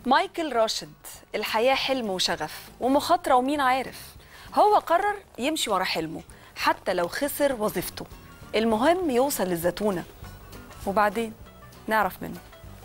مايكل راشد الحياة حلم وشغف ومخاطرة ومين عارف هو قرر يمشي ورا حلمه حتى لو خسر وظيفته المهم يوصل للزتونة وبعدين نعرف منه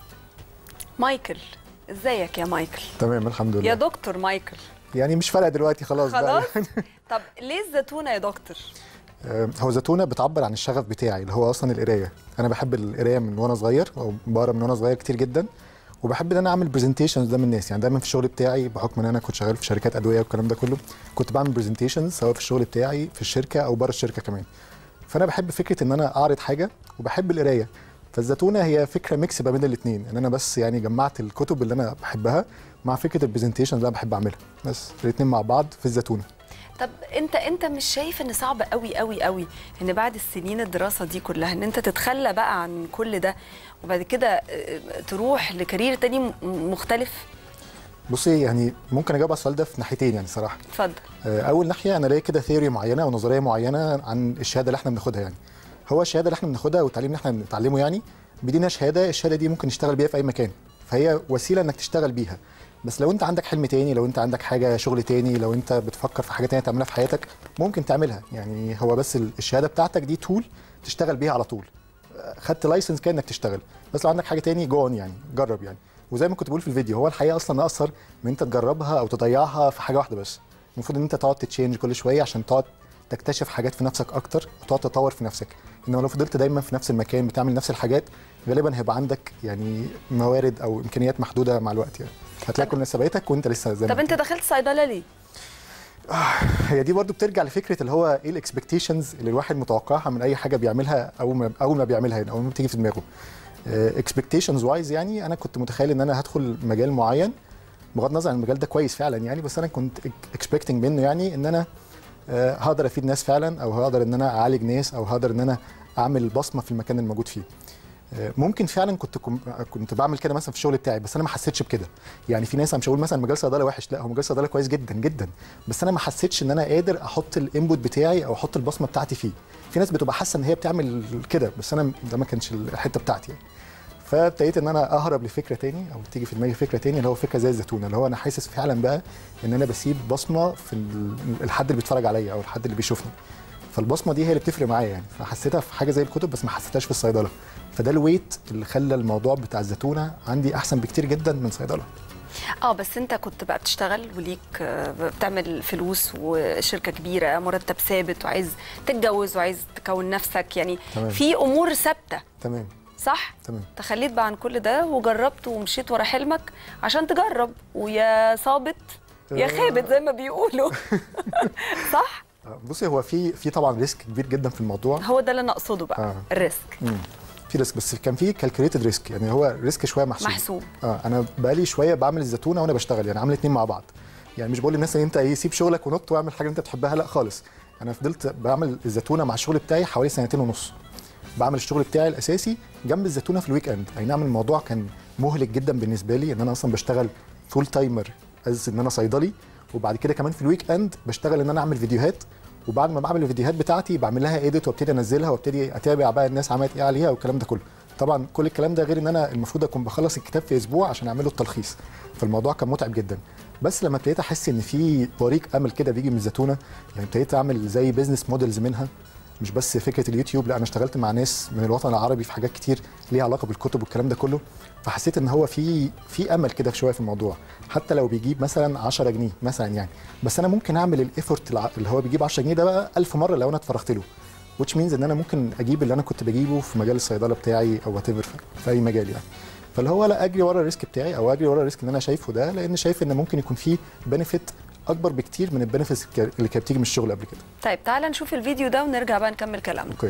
مايكل ازيك يا مايكل تمام الحمد لله يا دكتور مايكل يعني مش فارقه دلوقتي خلاص خلاص بقى طب ليه الزتونة يا دكتور آه، هو زتونه بتعبر عن الشغف بتاعي اللي هو اصلا القرايه انا بحب القرايه من وانا صغير او بقرا من وانا صغير كتير جدا وبحب ان انا اعمل برزنتيشنز قدام الناس يعني دايما في الشغل بتاعي بحكم ان انا كنت شغال في شركات ادويه والكلام ده كله كنت بعمل برزنتيشنز سواء في الشغل بتاعي في الشركه او بره الشركه كمان فانا بحب فكره ان انا اعرض حاجه وبحب القرايه فالزتونه هي فكره ميكس ما بين الاثنين ان انا بس يعني جمعت الكتب اللي انا بحبها مع فكره البرزنتيشنز اللي انا بحب اعملها بس الاثنين مع بعض في الزتونه طب انت انت مش شايف ان صعب قوي قوي قوي ان بعد السنين الدراسه دي كلها ان انت تتخلى بقى عن كل ده وبعد كده اه، تروح لكارير تاني م- مختلف بصي يعني ممكن اجاوب على السؤال ده في ناحيتين يعني صراحه اتفضل آه، اول ناحيه انا ليا كده ثيوري معينه او نظريه معينه عن الشهاده اللي احنا بناخدها يعني هو الشهاده اللي احنا بناخدها والتعليم اللي احنا بنتعلمه يعني بيدينا شهاده الشهاده دي ممكن نشتغل بيها في اي مكان فهي وسيله انك تشتغل بيها بس لو انت عندك حلم تاني لو انت عندك حاجه شغل تاني لو انت بتفكر في حاجه تانية تعملها في حياتك ممكن تعملها يعني هو بس ال- الشهاده بتاعتك دي تول تشتغل بيها على طول آه، خدت لايسنس كده انك تشتغل بس لو عندك حاجه تاني جو يعني جرب يعني وزي ما كنت بقول في الفيديو هو الحقيقه اصلا اقصر من انت تجربها او تضيعها في حاجه واحده بس المفروض ان انت تقعد تتشينج كل شويه عشان تقعد تكتشف حاجات في نفسك اكتر وتقعد تطور في نفسك انما لو فضلت دايما في نفس المكان بتعمل نفس الحاجات غالبا هيبقى عندك يعني موارد او امكانيات محدوده مع الوقت يعني هتلاقي كل الناس سبقتك وانت لسه زي ما طب انت دخلت صيدله ليه هي دي برضو بترجع لفكره اللي هو ايه الاكسبكتيشنز اللي الواحد متوقعها من اي حاجه بيعملها اول ما اول ما بيعملها يعني اول ما بتيجي في دماغه اكسبكتيشنز وايز يعني انا كنت متخيل ان انا هدخل مجال معين بغض النظر عن المجال ده كويس فعلا يعني بس انا كنت اكسبكتنج منه يعني ان انا آه، هقدر افيد ناس فعلا او هقدر ان انا اعالج ناس او هقدر ان انا اعمل بصمه في المكان الموجود فيه آه، ممكن فعلا كنت كم- كنت بعمل كده مثلا في الشغل بتاعي بس انا ما حسيتش بكده يعني في ناس انا مش هقول مثلا مجال صيدله وحش لا هو مجال صيدله كويس جدا جدا بس انا ما حسيتش ان انا قادر احط الانبوت بتاعي او احط البصمه بتاعتي فيه في ناس بتبقى حاسه ان هي بتعمل كده بس انا ده ما كانش الحته بتاعتي يعني. فابتديت ان انا اهرب لفكره تاني او تيجي في دماغي فكره تاني اللي هو فكره زي الزيتونه اللي هو انا حاسس فعلا بقى ان انا بسيب بصمه في ال- الحد اللي بيتفرج عليا او الحد اللي بيشوفني فالبصمه دي هي اللي بتفرق معايا يعني فحسيتها في حاجه زي الكتب بس ما حسيتهاش في الصيدله فده الويت اللي خلى الموضوع بتاع الزيتونه عندي احسن بكتير جدا من صيدله اه بس انت كنت بقى بتشتغل وليك آه، بتعمل فلوس وشركه كبيره مرتب ثابت وعايز تتجوز وعايز تكون نفسك يعني تمام. في امور ثابته تمام صح تمام تخليت بقى عن كل ده وجربت ومشيت ورا حلمك عشان تجرب ويا صابت يا آه. خابت زي ما بيقولوا صح آه، بصي هو في في طبعا ريسك كبير جدا في الموضوع هو ده اللي انا اقصده بقى آه. الريسك مم. في ريسك بس كان في كالكوليتد ريسك يعني هو ريسك شويه محسوب محسوب اه انا بقالي شويه بعمل الزيتونه وانا بشتغل يعني عامل اتنين مع بعض يعني مش بقول للناس ان انت ايه سيب شغلك ونط واعمل حاجه انت بتحبها لا خالص انا فضلت بعمل الزيتونه مع الشغل بتاعي حوالي سنتين ونص بعمل الشغل بتاعي الاساسي جنب الزيتونه في الويك اند اي نعم الموضوع كان مهلك جدا بالنسبه لي ان انا اصلا بشتغل فول تايمر از ان انا صيدلي وبعد كده كمان في الويك اند بشتغل ان انا اعمل فيديوهات وبعد ما بعمل الفيديوهات بتاعتي بعمل لها ايديت وابتدي انزلها وابتدي اتابع بقى الناس عملت ايه عليها والكلام ده كله طبعا كل الكلام ده غير ان انا المفروض اكون بخلص الكتاب في اسبوع عشان اعمله التلخيص فالموضوع كان متعب جدا بس لما ابتديت احس ان في طريق امل كده بيجي من الزيتونه يعني ابتديت اعمل زي بيزنس موديلز منها مش بس فكره اليوتيوب لا انا اشتغلت مع ناس من الوطن العربي في حاجات كتير ليها علاقه بالكتب والكلام ده كله فحسيت ان هو في في امل كده شويه في الموضوع حتى لو بيجيب مثلا 10 جنيه مثلا يعني بس انا ممكن اعمل الايفورت اللي هو بيجيب 10 جنيه ده بقى 1000 مره لو انا اتفرغت له which means ان انا ممكن اجيب اللي انا كنت بجيبه في مجال الصيدله بتاعي او وات في اي مجال يعني فاللي هو لا اجري ورا الريسك بتاعي او اجري ورا الريسك اللي انا شايفه ده لان شايف ان ممكن يكون فيه بنفيت اكبر بكتير من البنفيتس اللي كانت بتيجي من الشغل قبل كده طيب تعالى نشوف الفيديو ده ونرجع بقى نكمل كلامنا اوكي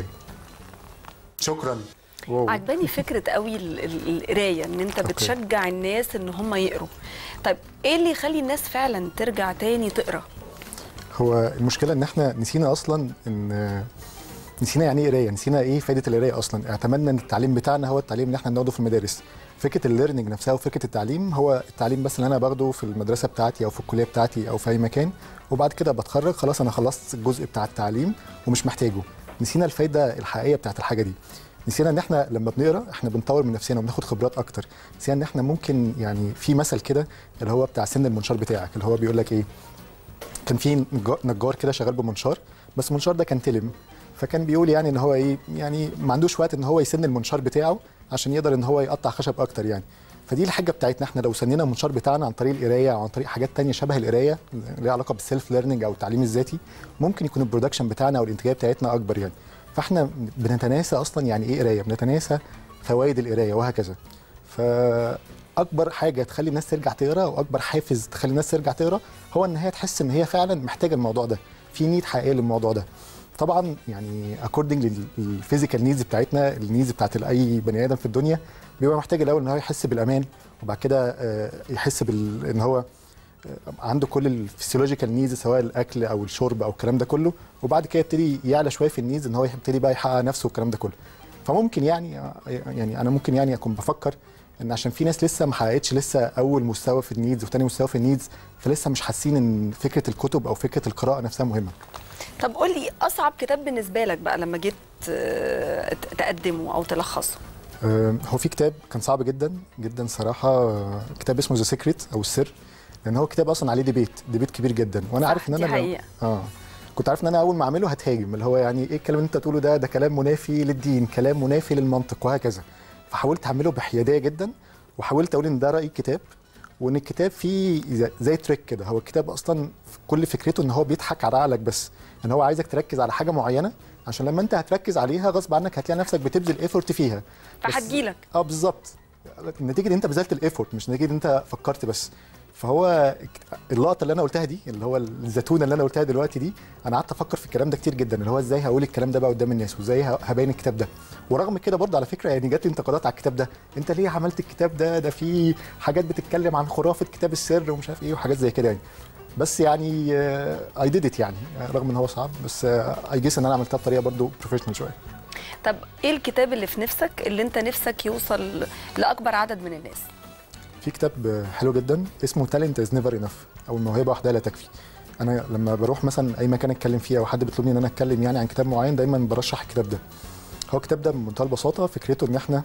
شكرا واو. عجباني فكره قوي ال- ال- القرايه ان انت أوكي. بتشجع الناس ان هم يقروا طيب ايه اللي يخلي الناس فعلا ترجع تاني تقرا هو المشكله ان احنا نسينا اصلا ان نسينا يعني ايه قرايه نسينا ايه فايده القرايه اصلا اعتمدنا ان التعليم بتاعنا هو التعليم اللي احنا بناخده في المدارس فكره الليرنينج نفسها وفكره التعليم هو التعليم بس اللي انا باخده في المدرسه بتاعتي او في الكليه بتاعتي او في اي مكان وبعد كده بتخرج خلاص انا خلصت الجزء بتاع التعليم ومش محتاجه نسينا الفايده الحقيقيه بتاعت الحاجه دي نسينا ان احنا لما بنقرا احنا بنطور من نفسنا وبناخد خبرات اكتر نسينا ان احنا ممكن يعني في مثل كده اللي هو بتاع سن المنشار بتاعك اللي هو بيقول لك ايه كان في نجار- نجار كده شغال بمنشار بس المنشار ده كان تلم فكان بيقول يعني ان هو ايه يعني ما عندوش وقت ان هو يسن المنشار بتاعه عشان يقدر ان هو يقطع خشب اكتر يعني فدي الحاجه بتاعتنا احنا لو سنينا المنشار بتاعنا عن طريق القرايه او عن طريق حاجات تانية شبه القرايه ليها علاقه بالسيلف ليرنينج او التعليم الذاتي ممكن يكون البرودكشن بتاعنا او الانتاجيه بتاعتنا اكبر يعني فاحنا بنتناسى اصلا يعني ايه قرايه بنتناسى فوائد القرايه وهكذا فاكبر حاجه تخلي الناس ترجع تقرا واكبر حافز تخلي الناس ترجع تقرا هو ان هي تحس ان هي فعلا محتاجه الموضوع ده في نيد حقيقيه للموضوع ده طبعا يعني اكوردنج للفيزيكال نيدز بتاعتنا النيدز بتاعت اي بني ادم في الدنيا بيبقى محتاج الاول ان هو يحس بالامان وبعد كده آه، يحس بال ان هو عنده كل الفسيولوجيكال نيدز سواء الاكل او الشرب او الكلام ده كله وبعد كده يبتدي يعلى شويه في النيدز ان هو يبتدي بقى يحقق نفسه والكلام ده كله فممكن يعني يعني انا ممكن يعني اكون بفكر ان عشان في ناس لسه ما حققتش لسه اول مستوى في النيدز وتاني مستوى في النيدز فلسه مش حاسين ان فكره الكتب او فكره القراءه نفسها مهمه طب قول لي اصعب كتاب بالنسبه لك بقى لما جيت آه، ت- تقدمه او تلخصه آه، هو في كتاب كان صعب جدا جدا صراحه آه، كتاب اسمه ذا سيكريت او السر لان هو كتاب اصلا عليه ديبيت ديبيت كبير جدا وانا صح، عارف ان دي انا لو- حقيقة. اه كنت عارف ان انا اول ما اعمله هتهاجم اللي هو يعني ايه الكلام اللي انت تقوله ده ده كلام منافي للدين كلام منافي للمنطق وهكذا فحاولت اعمله بحياديه جدا وحاولت اقول ان ده راي الكتاب وان الكتاب فيه زي- زي تريك كده هو الكتاب اصلا كل فكرته ان هو بيضحك على عقلك بس ان هو عايزك تركز على حاجه معينه عشان لما انت هتركز عليها غصب عنك هتلاقي نفسك بتبذل ايفورت فيها بس- فهتجيلك اه بالظبط نتيجه انت بذلت الايفورت مش نتيجه انت فكرت بس فهو اللقطه اللي انا قلتها دي اللي هو الزتونه اللي انا قلتها دلوقتي دي انا قعدت افكر في الكلام ده كتير جدا اللي هو ازاي هقول الكلام ده بقى قدام الناس وازاي ه- هبين الكتاب ده ورغم كده برضه على فكره يعني جات لي انتقادات على الكتاب ده انت ليه عملت الكتاب ده ده فيه حاجات بتتكلم عن خرافه كتاب السر ومش عارف ايه وحاجات زي كده يعني بس يعني اي ديد ات يعني آه، رغم ان هو صعب بس اي جيس ان انا عملتها بطريقه برضه بروفيشنال شويه طب ايه الكتاب اللي في نفسك اللي انت نفسك يوصل لاكبر عدد من الناس في كتاب حلو جدا اسمه تالنت از نيفر انف او الموهبه وحدها لا تكفي انا لما بروح مثلا اي مكان اتكلم فيه او حد بيطلبني ان انا اتكلم يعني عن كتاب معين دايما برشح الكتاب ده هو الكتاب ده بمنتهى البساطه فكرته ان احنا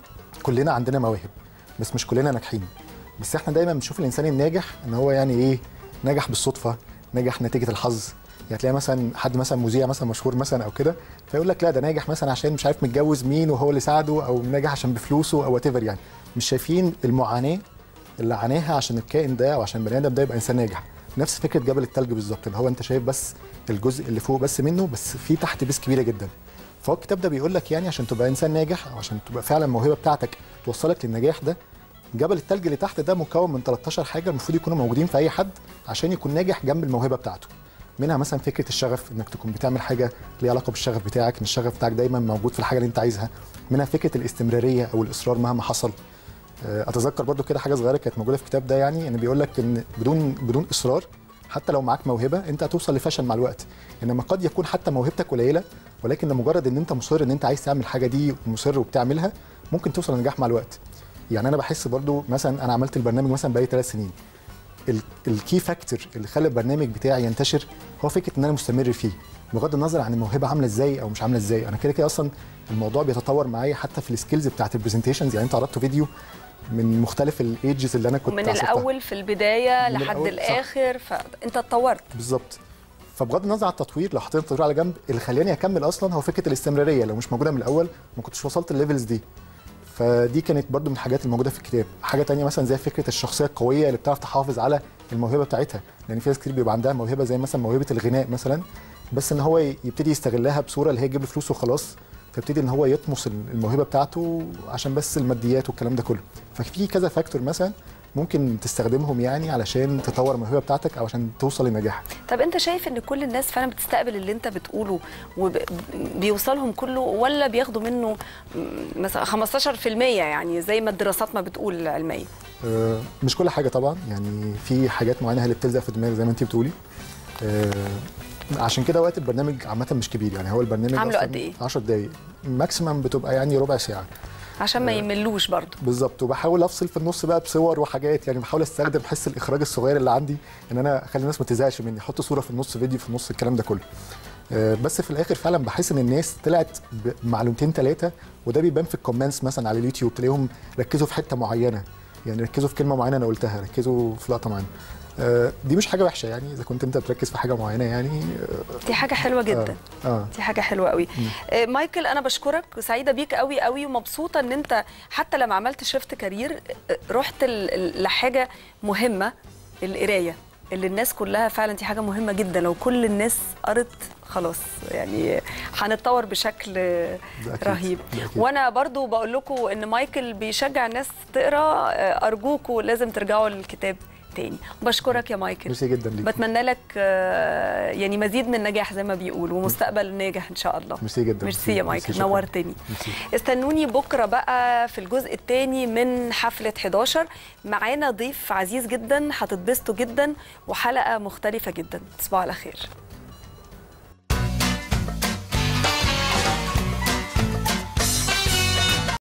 كلنا عندنا مواهب بس مش كلنا ناجحين بس احنا دايما بنشوف الانسان الناجح ان هو يعني ايه نجح بالصدفه نجح نتيجه الحظ يعني تلاقي مثلا حد مثلا مذيع مثلا مشهور مثلا او كده فيقول لك لا ده ناجح مثلا عشان مش عارف متجوز مين وهو اللي ساعده او ناجح عشان بفلوسه او وات يعني مش شايفين المعاناه اللي عاناها عشان الكائن ده او عشان البني ادم ده يبقى انسان ناجح نفس فكره جبل التلج بالظبط اللي هو انت شايف بس الجزء اللي فوق بس منه بس في تحت بيس كبيره جدا فهو الكتاب ده بيقول لك يعني عشان تبقى انسان ناجح او عشان تبقى فعلا الموهبه بتاعتك توصلك للنجاح ده جبل التلج اللي تحت ده مكون من 13 حاجه المفروض يكونوا موجودين في اي حد عشان يكون ناجح جنب الموهبه بتاعته منها مثلا فكره الشغف انك تكون بتعمل حاجه ليها علاقه بالشغف بتاعك ان الشغف بتاعك دايما موجود في الحاجه اللي انت عايزها منها فكره الاستمراريه او الاصرار مهما حصل آه، اتذكر برضو كده حاجه صغيره كانت موجوده في الكتاب ده يعني ان بيقول لك ان بدون بدون اصرار حتى لو معاك موهبه انت هتوصل لفشل مع الوقت انما قد يكون حتى موهبتك قليله ولكن لمجرد ان انت مصر ان انت عايز تعمل الحاجه دي ومصر وبتعملها ممكن توصل لنجاح مع الوقت يعني انا بحس برضو مثلا انا عملت البرنامج مثلا بقالي ثلاث سنين الكي فاكتور اللي خلى البرنامج بتاعي ينتشر هو فكره ان انا مستمر فيه بغض النظر عن الموهبه عامله ازاي او مش عامله ازاي انا كده كده اصلا الموضوع بيتطور معايا حتى في السكيلز بتاعت البرزنتيشنز يعني انت عرضت فيديو من مختلف الايدجز اللي انا كنت من عصرتها. الاول في البدايه من لحد الأول، صح. الاخر فانت اتطورت بالظبط فبغض النظر عن التطوير لو حطينا التطوير على جنب اللي خلاني اكمل اصلا هو فكره الاستمراريه لو مش موجوده من الاول ما كنتش وصلت الليفلز دي فدي كانت برضو من الحاجات الموجوده في الكتاب حاجه تانية مثلا زي فكره الشخصيه القويه اللي بتعرف تحافظ على الموهبه بتاعتها لان في ناس كتير بيبقى عندها موهبه زي مثلا موهبه الغناء مثلا بس ان هو يبتدي يستغلها بصوره اللي هي تجيب له فلوس وخلاص فيبتدي ان هو يطمس الموهبه بتاعته عشان بس الماديات والكلام ده كله ففي كذا فاكتور مثلا ممكن تستخدمهم يعني علشان تطور الموهبه بتاعتك او عشان توصل للنجاح طب انت شايف ان كل الناس فعلا بتستقبل اللي انت بتقوله وبيوصلهم كله ولا بياخدوا منه م- مثلا 15% يعني زي ما الدراسات ما بتقول العلميه آه، مش كل حاجه طبعا يعني في حاجات معينه هي اللي بتلزق في الدماغ زي ما انت بتقولي آه، عشان كده وقت البرنامج عامه مش كبير يعني هو البرنامج عامله أصلاً قد إيه؟ 10 دقايق ماكسيمم بتبقى يعني ربع ساعه عشان ما يملوش برضه بالظبط وبحاول افصل في النص بقى بصور وحاجات يعني بحاول استخدم حس الاخراج الصغير اللي عندي ان انا اخلي الناس ما تزهقش مني احط صوره في النص فيديو في النص الكلام ده كله آه، بس في الاخر فعلا بحس ان الناس طلعت بمعلومتين ثلاثه وده بيبان في الكومنتس مثلا على اليوتيوب تلاقيهم ركزوا في حته معينه يعني ركزوا في كلمه معينه انا قلتها ركزوا في لقطه معينه آه، دي مش حاجه وحشه يعني اذا كنت انت بتركز في حاجه معينه يعني دي حاجه حلوه جدا اه, آه. دي حاجه حلوه قوي آه، مايكل انا بشكرك وسعيده بيك قوي قوي ومبسوطه ان انت حتى لما عملت شيفت كارير آه، رحت ل- ل- لحاجه مهمه القرايه اللي الناس كلها فعلا دي حاجه مهمه جدا لو كل الناس قرت خلاص يعني هنتطور بشكل ده أكيد. رهيب ده أكيد. وانا برضو بقول لكم ان مايكل بيشجع الناس تقرا آه، ارجوكم لازم ترجعوا للكتاب تاني بشكرك يا مايكل ميرسي جدا ليك بتمنى لك آه، يعني مزيد من النجاح زي ما بيقولوا ومستقبل ناجح ان شاء الله ميرسي جدا ميرسي يا مايكل شكراً. نورتني ميرسي. استنوني بكره بقى في الجزء الثاني من حفله 11 معانا ضيف عزيز جدا هتتبسطوا جدا وحلقه مختلفه جدا تصبحوا على خير